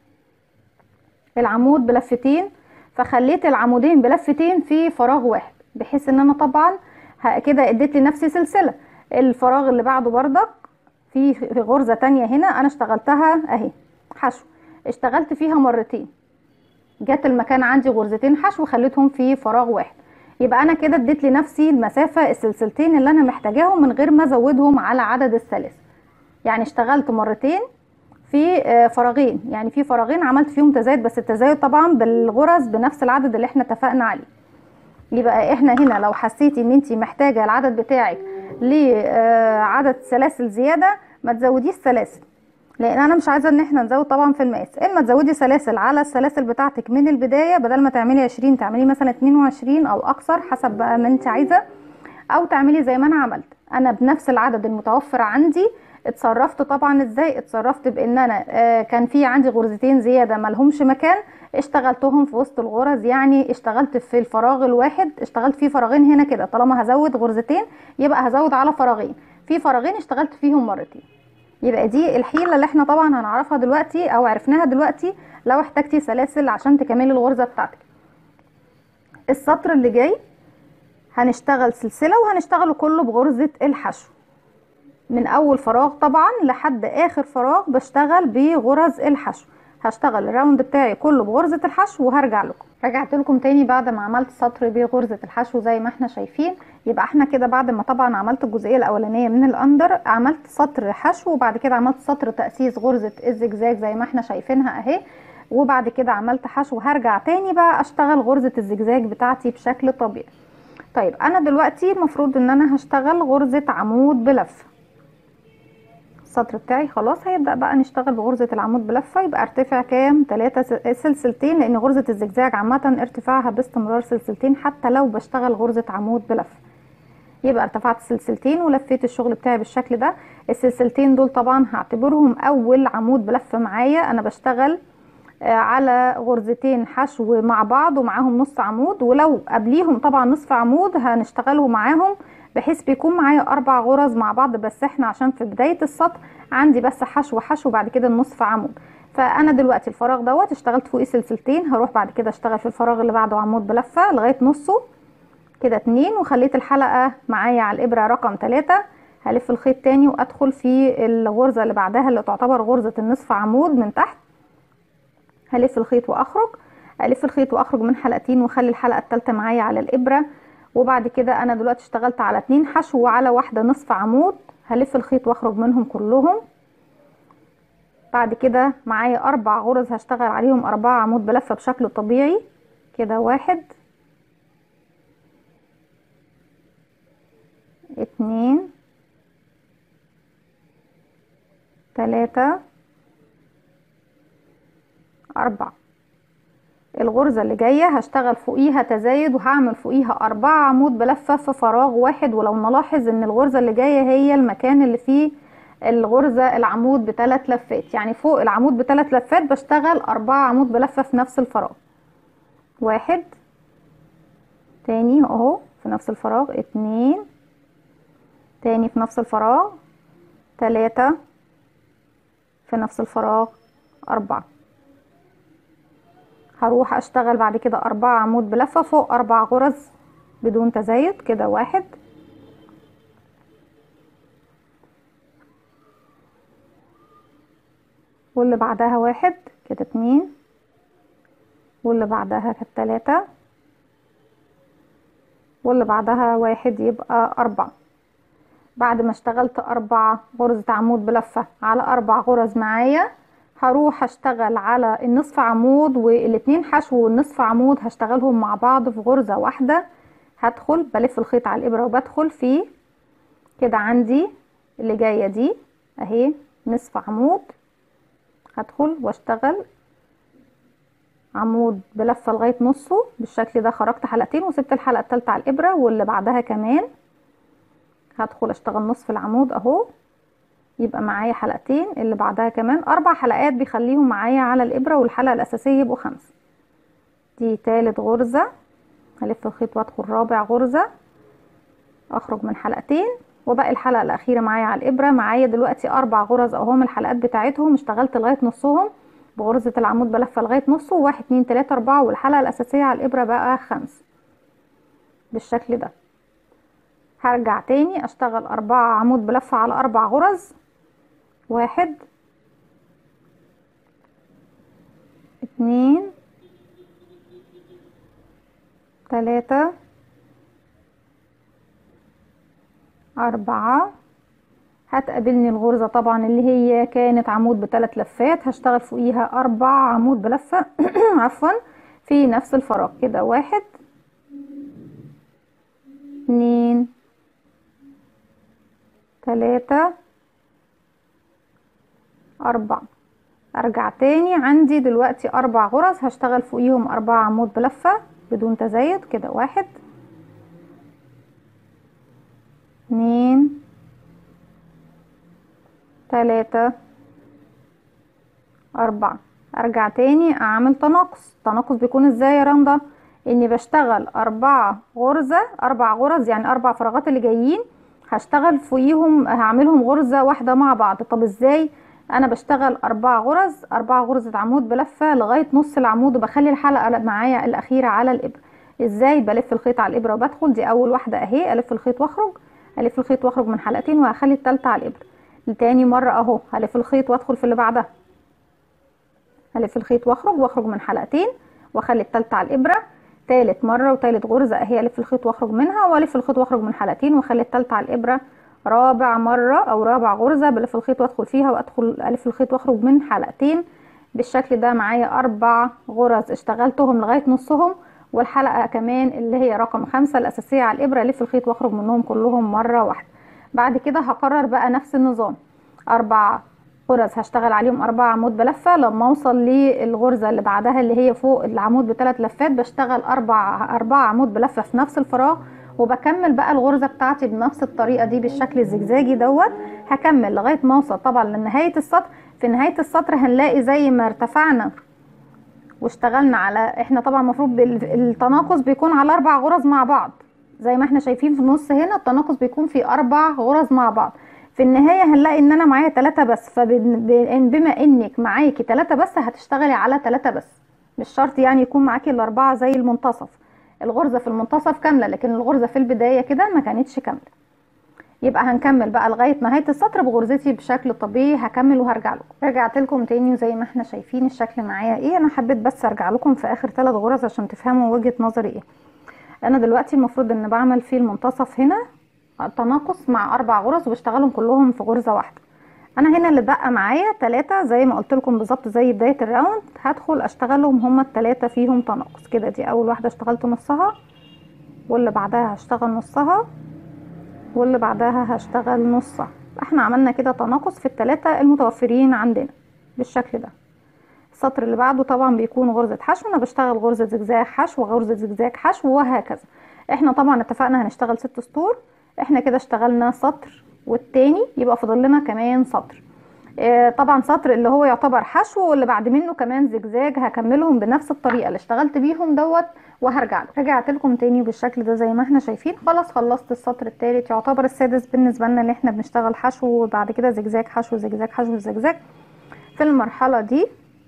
العمود بلفتين فخليت العمودين بلفتين في فراغ واحد بحيث ان انا طبعا كده اديت لنفسي سلسله الفراغ اللي بعده بردك في في غرزه تانية هنا انا اشتغلتها اهي حشو اشتغلت فيها مرتين جت المكان عندي غرزتين حشو خليتهم في فراغ واحد يبقى انا كده اديت لنفسي المسافه السلسلتين اللي انا محتاجاهم من غير ما ازودهم على عدد السلاسل يعني اشتغلت مرتين في فراغين يعني في فراغين عملت فيهم تزايد بس التزايد طبعا بالغرز بنفس العدد اللي احنا اتفقنا عليه يبقى احنا هنا لو حسيتي ان انت محتاجه العدد بتاعك لعدد سلاسل زياده ما تزوديش سلاسل لان انا مش عايزه ان احنا نزود طبعا في المقاس اما تزودي سلاسل على السلاسل بتاعتك من البدايه بدل ما تعملي 20 تعملي مثلا 22 او اكثر حسب بقى ما انت عايزه او تعملي زي ما انا عملت انا بنفس العدد المتوفر عندي اتصرفت طبعا ازاي اتصرفت بان انا آه كان في عندي غرزتين زياده ملهمش مكان اشتغلتهم في وسط الغرز يعني اشتغلت في الفراغ الواحد اشتغلت فيه فراغين هنا كده طالما هزود غرزتين يبقى هزود على فراغين في فراغين اشتغلت فيهم مرتين يبقى دي الحيله اللي احنا طبعا هنعرفها دلوقتي او عرفناها دلوقتي لو احتاجتي سلاسل عشان تكملي الغرزه بتاعتك السطر اللي جاي هنشتغل سلسلة وهنشتغل كله بغرزة الحشو من اول فراغ طبعا لحد اخر فراغ بشتغل بغرز الحشو هشتغل الراوند بتاعي كله بغرزة الحشو وهرجع لكم رجعت لكم تاني بعد ما عملت سطر بغرزة الحشو زي ما احنا شايفين يبقى احنا كده بعد ما طبعا عملت الجزئية الاولانية من الاندر عملت سطر حشو وبعد كده عملت سطر تأسيس غرزة الزجزاج زي ما احنا شايفينها اهي وبعد كده عملت حشو هرجع تاني بقى اشتغل غرزة الزجزاج بتاعتي بشكل طبيعي طيب انا دلوقتي المفروض ان انا هشتغل غرزة عمود بلفه السطر بتاعي خلاص هيبدأ بقى نشتغل بغرزة العمود بلفة يبقى ارتفع كام تلاتة سلسلتين لان غرزة الزجزاج عامة ارتفاعها باستمرار سلسلتين حتى لو بشتغل غرزة عمود بلفة يبقى ارتفعت سلسلتين ولفيت الشغل بتاعي بالشكل ده السلسلتين دول طبعا هعتبرهم اول عمود بلفة معايا انا بشتغل على غرزتين حشو مع بعض ومعاهم نص عمود ولو قبليهم طبعا نصف عمود هنشتغله معاهم بحيث بيكون معايا اربع غرز مع بعض بس احنا عشان في بداية السطر عندي بس حشو حشو بعد كده النصف عمود فانا دلوقتي الفراغ دوت اشتغلت فوقيه سلسلتين هروح بعد كده اشتغل في الفراغ اللي بعده عمود بلفة لغاية نصه كده اتنين وخليت الحلقة معايا على الابرة رقم تلاتة هلف الخيط تاني وادخل في الغرزة اللي بعدها اللي تعتبر غرزة النصف عمود من تحت هلف الخيط واخرج الف الخيط واخرج من حلقتين واخلي الحلقة التالتة معايا على الابرة وبعد كده انا دلوقتي اشتغلت على اتنين حشو وعلى واحدة نصف عمود هلف الخيط واخرج منهم كلهم بعد كده معايا اربع غرز هشتغل عليهم اربعة عمود بلفة بشكل طبيعي كده واحد اتنين تلاتة أربعة الغرزة اللي جاية هشتغل فوقيها تزايد وهعمل فوقيها أربعة عمود بلفة في فراغ واحد ولو نلاحظ ان الغرزة اللي جاية هي المكان اللي فيه الغرزة العمود بثلاث لفات يعني فوق العمود بثلاث لفات بشتغل أربعة عمود بلفة في نفس الفراغ واحد تاني اهو في نفس الفراغ اتنين تاني في نفس الفراغ تلاتة في نفس الفراغ أربعة هروح اشتغل بعد كده اربعة عمود بلفة فوق اربع غرز بدون تزايد كده واحد واللي بعدها واحد كده اتنين واللي بعدها كانت تلاتة واللي بعدها واحد يبقى اربعة بعد ما اشتغلت اربع غرزة عمود بلفة على اربع غرز معايا هروح اشتغل على النصف عمود والاتنين حشو والنصف عمود هشتغلهم مع بعض في غرزة واحدة هدخل بلف الخيط على الابرة وبدخل فيه كده عندي اللي جاية دي اهي نصف عمود هدخل واشتغل عمود بلفة لغاية نصه بالشكل ده خرجت حلقتين وسبت الحلقة التالتة على الابرة واللي بعدها كمان هدخل اشتغل نصف العمود اهو يبقى معايا حلقتين اللي بعدها كمان اربع حلقات بيخليهم معايا على الابرة والحلقة الاساسية يبقوا خمسة دي تالت غرزة هلف الخيط وادخل رابع غرزة اخرج من حلقتين وباقي الحلقة الاخيرة معايا على الابرة معايا دلوقتي اربع غرز اهم الحلقات بتاعتهم اشتغلت لغاية نصهم بغرزة العمود بلفة لغاية نصه واحد اتنين تلاتة اربعة والحلقة الاساسية على الابرة بقى خمس بالشكل ده هرجع تاني اشتغل اربعة عمود بلفة على اربع غرز واحد اتنين تلاتة أربعة هتقابلني الغرزة طبعا اللي هي كانت عمود بثلاث لفات هشتغل فوقيها أربع عمود بلفة عفوا في نفس الفراغ كده واحد اتنين تلاتة أربعة أرجع تاني عندي دلوقتي أربع غرز هشتغل فوقيهم أربعة عمود بلفة بدون تزايد كده واحد اتنين تلاتة أربعة أرجع تاني أعمل تناقص تناقص بيكون ازاي يا رندا إني بشتغل أربعة غرزة أربع غرز يعني أربع فراغات اللي جايين هشتغل فوقيهم هعملهم غرزة واحدة مع بعض طب ازاي انا بشتغل اربع غرز اربع غرزة عمود بلفة لغاية نص العمود وبخلي الحلقة معايا الاخيرة على الابرة ازاي بلف الخيط على الابره وبدخل دي اول واحده اهي الف الخيط واخرج الف الخيط واخرج من حلقتين وهخلي التالتة على الابره تاني مره اهو هلف الخيط وادخل في اللي بعدها هلف الخيط واخرج واخرج من حلقتين واخلي التالتة على الابره تالت مره وتالت غرزه اهي الف الخيط واخرج منها والف الخيط واخرج من حلقتين واخلي التالتة على الابره رابع مره او رابع غرزه بلف الخيط وادخل فيها وادخل الف الخيط واخرج من حلقتين بالشكل ده معايا اربع غرز اشتغلتهم لغايه نصهم والحلقه كمان اللي هي رقم خمسة الاساسيه على الابره الف الخيط واخرج منهم كلهم مره واحده بعد كده هكرر بقى نفس النظام اربع غرز هشتغل عليهم اربع عمود بلفه لما اوصل للغرزه اللي بعدها اللي هي فوق العمود بثلاث لفات بشتغل اربع اربع عمود بلفه في نفس الفراغ وبكمل بقى الغرزه بتاعتي بنفس الطريقه دي بالشكل الزجزاجي دوت هكمل لغايه ما اوصل طبعا لنهايه السطر في نهايه السطر هنلاقي زي ما ارتفعنا واشتغلنا على احنا طبعا المفروض التناقص بيكون على اربع غرز مع بعض زي ما احنا شايفين في النص هنا التناقص بيكون في اربع غرز مع بعض في النهاية هنلاقي ان انا معايا تلاتة بس فبما انك معاكي تلاتة بس هتشتغلي على تلاتة بس مش شرط يعني يكون معاكي الاربعة زي المنتصف الغرزة في المنتصف كاملة لكن الغرزة في البداية كده ما كانتش كاملة يبقى هنكمل بقى لغاية نهاية السطر بغرزتي بشكل طبيعي هكمل وهرجع لكم رجعت لكم تاني وزي ما احنا شايفين الشكل معايا ايه انا حبيت بس ارجع لكم في اخر ثلاث غرز عشان تفهموا وجهة نظري ايه انا دلوقتي المفروض ان بعمل في المنتصف هنا تناقص مع اربع غرز وبشتغلهم كلهم في غرزة واحدة انا هنا اللي بقى معايا ثلاثة زي ما قلت لكم بالظبط زي بداية الراوند هدخل اشتغلهم هما الثلاثة فيهم تناقص كده دي اول واحدة اشتغلت نصها واللي بعدها هشتغل نصها واللي بعدها هشتغل نصها احنا عملنا كده تناقص في الثلاثة المتوفرين عندنا بالشكل ده السطر اللي بعده طبعا بيكون غرزة حشو انا بشتغل غرزة زجزاج حشو وغرزة زجزاج حشو وهكذا احنا طبعا اتفقنا هنشتغل ست سطور احنا كده اشتغلنا سطر والتاني يبقى فاضل لنا كمان سطر اه طبعا سطر اللي هو يعتبر حشو واللي بعد منه كمان زجزاج هكملهم بنفس الطريقه اللي اشتغلت بيهم دوت وهرجع له رجعت لكم تاني بالشكل ده زي ما احنا شايفين خلاص خلصت السطر التالت يعتبر السادس بالنسبه لنا اللي احنا بنشتغل حشو وبعد كده زجزاج حشو زجزاج حشو زجزاج في المرحله دي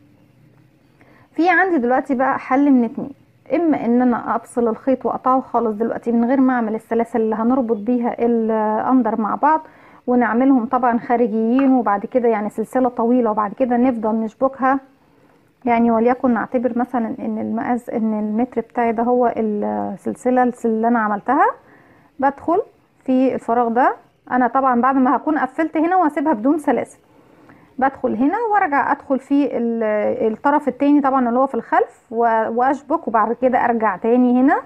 في عندي دلوقتي بقى حل من اتنين اما ان انا افصل الخيط واقطعه خالص دلوقتي من غير ما اعمل السلاسل اللي هنربط بيها الاندر مع بعض ونعملهم طبعا خارجيين وبعد كده يعني سلسله طويله وبعد كده نفضل نشبكها يعني وليكن نعتبر مثلا ان المقاس ان المتر بتاعي ده هو السلسله اللي انا عملتها بدخل في الفراغ ده انا طبعا بعد ما هكون قفلت هنا وهسيبها بدون سلاسل بدخل هنا وارجع ادخل في الطرف التاني طبعا اللي هو في الخلف واشبك وبعد كده ارجع تاني هنا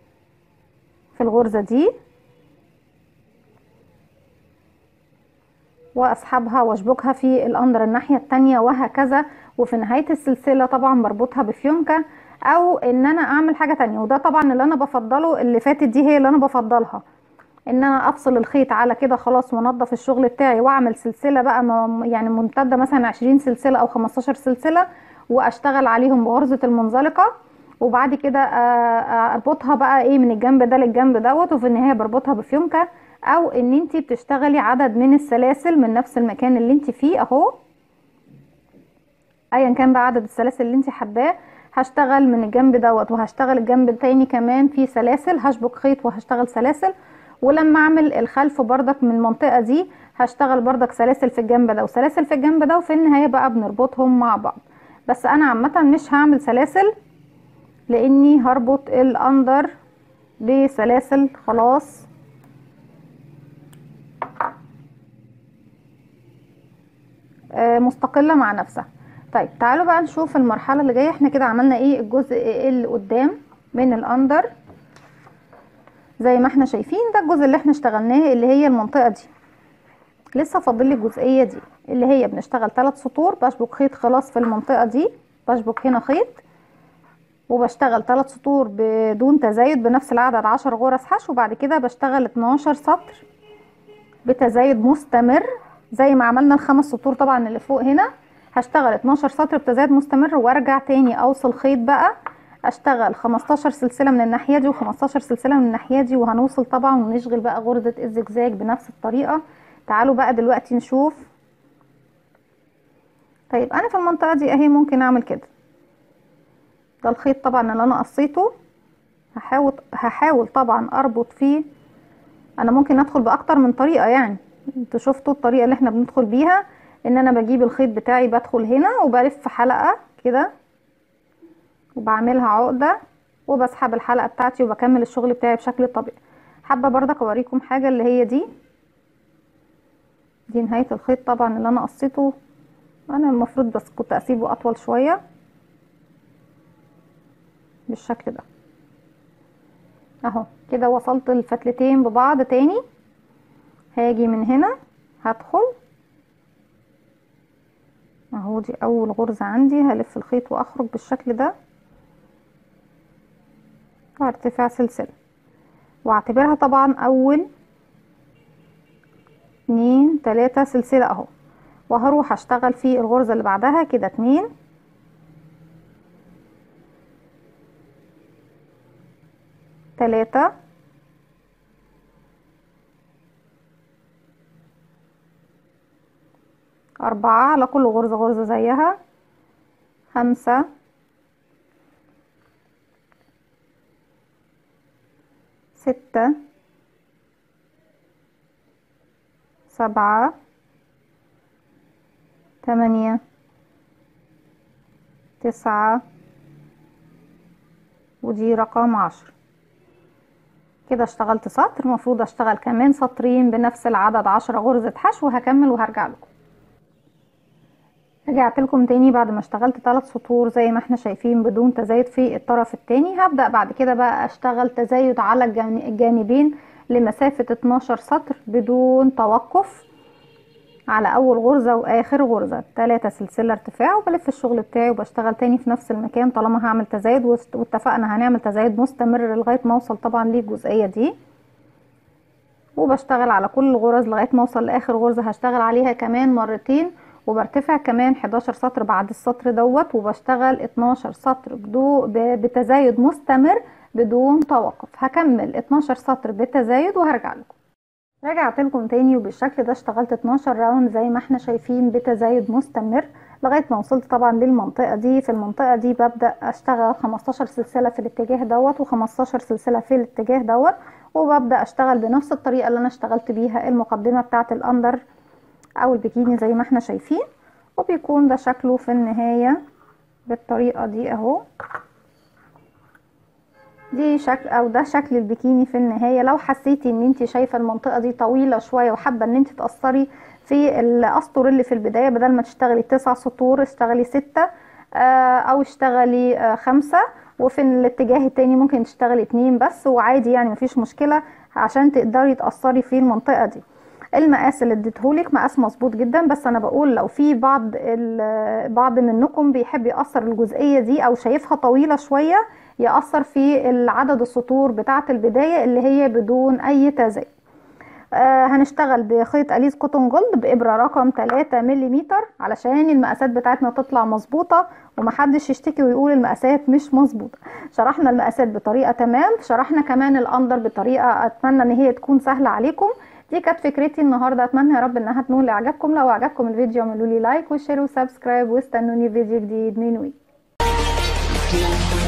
في الغرزة دي واسحبها واشبكها في الاندر الناحية التانية وهكذا وفي نهاية السلسلة طبعا بربطها بفيونكة او ان انا اعمل حاجة تانية وده طبعا اللي انا بفضله اللي فاتت دي هي اللي انا بفضلها ان انا افصل الخيط على كده خلاص وانضف الشغل بتاعي واعمل سلسله بقى يعني ممتده مثلا 20 سلسله او 15 سلسله واشتغل عليهم بغرزه المنزلقه وبعد كده اربطها بقى ايه من الجنب ده للجنب دوت وفي النهايه بربطها بفيونكه او ان انت بتشتغلي عدد من السلاسل من نفس المكان اللي انت فيه اهو ايا كان بقى عدد السلاسل اللي انت حباه هشتغل من الجنب دوت وهشتغل الجنب التاني كمان فيه سلاسل هشبك خيط وهشتغل سلاسل ولما اعمل الخلف بردك من المنطقه دي هشتغل بردك سلاسل في الجنب ده وسلاسل في الجنب ده وفي النهايه بقى بنربطهم مع بعض بس انا عامه مش هعمل سلاسل لاني هربط الاندر بسلاسل خلاص مستقله مع نفسها طيب تعالوا بقى نشوف المرحله اللي جايه احنا كده عملنا ايه الجزء اللي قدام من الاندر زي ما احنا شايفين ده الجزء اللي احنا اشتغلناه اللي هي المنطقه دي لسه فاضل لي الجزئيه دي اللي هي بنشتغل ثلاث سطور بشبك خيط خلاص في المنطقه دي بشبك هنا خيط وبشتغل ثلاث سطور بدون تزايد بنفس العدد 10 غرز حشو وبعد كده بشتغل 12 سطر بتزايد مستمر زي ما عملنا الخمس سطور طبعا اللي فوق هنا هشتغل 12 سطر بتزايد مستمر وارجع تاني اوصل خيط بقى اشتغل 15 سلسله من الناحيه دي و15 سلسله من الناحيه دي وهنوصل طبعا ونشغل بقى غرزه الزجزاج بنفس الطريقه تعالوا بقى دلوقتي نشوف طيب انا في المنطقه دي اهي ممكن اعمل كده ده الخيط طبعا اللي انا قصيته هحاول هحاول طبعا اربط فيه انا ممكن ادخل باكتر من طريقه يعني انتوا شفتوا الطريقه اللي احنا بندخل بيها ان انا بجيب الخيط بتاعي بدخل هنا وبلف حلقه كده وبعملها عقده وبسحب الحلقه بتاعتي وبكمل الشغل بتاعي بشكل طبيعي حابه برضك اوريكم حاجه اللي هي دي دي نهايه الخيط طبعا اللي انا قصيته انا المفروض بس كنت اسيبه اطول شويه بالشكل ده اهو كده وصلت الفتلتين ببعض تاني هاجي من هنا هدخل اهو دي اول غرزة عندي هلف الخيط واخرج بالشكل ده وارتفع سلسلة واعتبرها طبعا اول اتنين تلاتة سلسلة اهو وهروح اشتغل في الغرزة اللي بعدها كده اتنين تلاتة أربعة على كل غرزة غرزة زيها خمسة ستة سبعة تمانية تسعة ودي رقم عشر كده اشتغلت سطر المفروض اشتغل كمان سطرين بنفس العدد عشرة غرزة حشو هكمل وهرجع لكم رجعت لكم تاني بعد ما اشتغلت ثلاث سطور زي ما احنا شايفين بدون تزايد في الطرف التاني هبدأ بعد كده بقى اشتغل تزايد على الجانبين لمسافة 12 سطر بدون توقف على اول غرزة واخر غرزة ثلاثة سلسلة ارتفاع وبلف الشغل بتاعي وبشتغل تاني في نفس المكان طالما هعمل تزايد واتفقنا هنعمل تزايد مستمر لغاية ما اوصل طبعا للجزئية دي وبشتغل على كل الغرز لغاية ما اوصل لاخر غرزة هشتغل عليها كمان مرتين وبرتفع كمان 11 سطر بعد السطر دوت وبشتغل 12 سطر بدو بتزايد مستمر بدون توقف هكمل 12 سطر بتزايد وهرجع لكم رجعت لكم تاني وبالشكل ده اشتغلت 12 راوند زي ما احنا شايفين بتزايد مستمر لغايه ما وصلت طبعا للمنطقه دي في المنطقه دي ببدا اشتغل 15 سلسله في الاتجاه دوت و15 سلسله في الاتجاه دوت وببدا اشتغل بنفس الطريقه اللي انا اشتغلت بيها المقدمه بتاعه الاندر او البكيني زي ما احنا شايفين وبيكون ده شكله في النهايه بالطريقه دي اهو دي شكل او ده شكل البكيني في النهايه لو حسيتي ان انت شايفه المنطقه دي طويله شويه وحابه ان انت تقصري في الاسطر اللي في البدايه بدل ما تشتغلي تسع سطور اشتغلي ستة او اشتغلي خمسة وفي الاتجاه التاني ممكن تشتغلي اتنين بس وعادي يعني مفيش مشكله عشان تقدري تقصري في المنطقه دي المقاس اللي اديتهولك مقاس مظبوط جدا بس انا بقول لو في بعض بعض منكم بيحب يقصر الجزئيه دي او شايفها طويله شويه يأثر في عدد السطور بتاعة البداية اللي هي بدون أي تزايد آه هنشتغل بخيط أليس كوتون جولد بإبرة رقم 3 ملم علشان المقاسات بتاعتنا تطلع مظبوطة ومحدش يشتكي ويقول المقاسات مش مظبوطة شرحنا المقاسات بطريقة تمام شرحنا كمان الأندر بطريقة أتمنى إن هي تكون سهلة عليكم دي كانت فكرتي النهارده اتمنى يا رب انها تنول اعجابكم لو عجبكم الفيديو اعملوا لي لايك وشير وسبسكرايب واستنوني فيديو جديد من وي